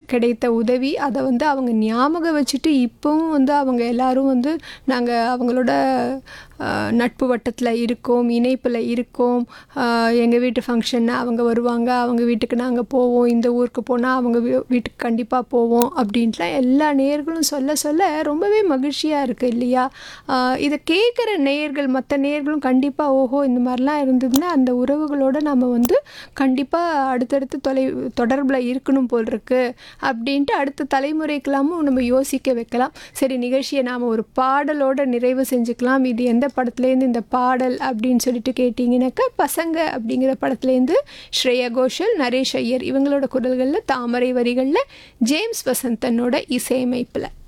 கிடைத்த உதவி அதை வந்து அவங்க ஞாபகம் வச்சுட்டு இப்போவும் வந்து அவங்க எல்லாரும் வந்து நாங்கள் அவங்களோட ஆஹ், நட்பு வட்டத்தில் இருக்கோம் இணைப்பில் இருக்கோம் எங்கள் வீட்டு ஃபங்க்ஷன்னா அவங்க வருவாங்க அவங்க வீட்டுக்கு நாங்கள் போவோம் இந்த ஊருக்கு போனால் அவங்க வீ- வீட்டுக்கு கண்டிப்பாக போவோம் அப்படின்ட்டுலாம் எல்லா நேயர்களும் சொல்ல சொல்ல ரொம்பவே மகிழ்ச்சியாக இருக்குது இல்லையா ஆஹ், இதை கேட்குற நேயர்கள் மற்ற நேயர்களும் கண்டிப்பாக ஓஹோ இந்த மாதிரிலாம் இருந்ததுன்னா அந்த உறவுகளோட நம்ம வந்து கண்டிப்பாக அடுத்தடுத்து தொலை தொடர்பில் இருக்கணும் போல் இருக்கு அப்படின்ட்டு அடுத்த தலைமுறைக்கெல்லாமும் நம்ம யோசிக்க வைக்கலாம் சரி நிகழ்ச்சியை நாம் ஒரு பாடலோட நிறைவு செஞ்சுக்கலாம் இது எந்த படத்துலேருந்து இந்த பாடல் அப்படின்னு சொல்லிட்டு கேட்டிங்கனாக்கா பசங்க அப்படிங்கிற படத்துலேருந்து ஸ்ரேயா கோஷல் நரேஷ் ஐயர் இவங்களோட குரல்களில் தாமரை வரிகளில் ஜேம்ஸ் வசந்தனோட இசையமைப்பில்